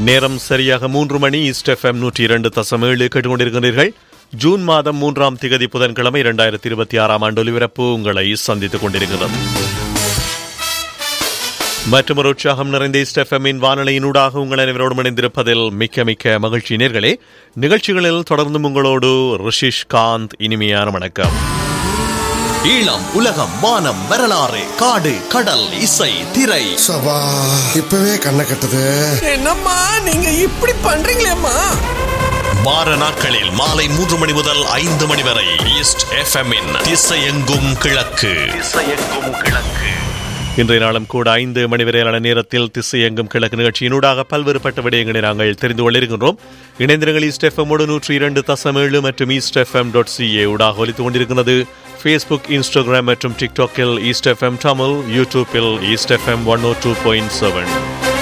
நேரம் சரியாக மூன்று மணி ஈஸ்ட் எஃப்எம் நூற்றி இரண்டு தசம் ஏழு கேட்டுக்கொண்டிருக்கிறீர்கள் ஜூன் மாதம் மூன்றாம் திகதி புதன்கிழமை இரண்டாயிரத்தி இருபத்தி ஆறாம் ஆண்டு ஒலிபரப்பு உங்களை சந்தித்துக் கொண்டிருக்கிறது மற்றும் ஒரு உற்சாகம் நிறைந்த ஈஸ்ட் எஃப்எம்மின் வானொலியினூடாக உங்கள் அனைவரோடும் இணைந்திருப்பதில் மிக்க மிக்க மகிழ்ச்சி நேர்களே நிகழ்ச்சிகளில் தொடர்ந்தும் உங்களோடு ரிஷிஷ் காந்த் இனிமையான வணக்கம் ஈழம் உலகம் வானம் வரலாறு காடு கடல் இசை திரை சபா இப்பவே கண்ணை கட்டுது என்னம்மா நீங்க இப்படி பண்றீங்களேம்மா வார நாட்களில் மாலை மூன்று மணி முதல் ஐந்து மணி வரை ஈஸ்ட் எஃப்எம் திசையெங்கும் கிழக்கு திசையெங்கும் கிழக்கு இன்றைய நாளும் கூட ஐந்து மணி வரையிலான நேரத்தில் திசை எங்கும் கிழக்கு நிகழ்ச்சியினூடாக பல்வேறுபட்ட விடயங்களை நாங்கள் தெரிந்து கொண்டிருக்கின்றோம் இணைந்திரங்கள் ஈஸ்ட் எஃப்எம்மோடு நூற்றி இரண்டு தசம் ஏழு மற்றும் ஈஸ்ட் எஃப்எம் டாட் சிஏ ஊடாக ஒலித்துக் கொண்டிருக்கிறது ஃபேஸ்புக் இன்ஸ்டாகிராம் மற்றும் டிக்டாக்கில் ஈஸ்ட் எஃப்எம் தமிழ் யூடியூப்பில் east FM one O two point seven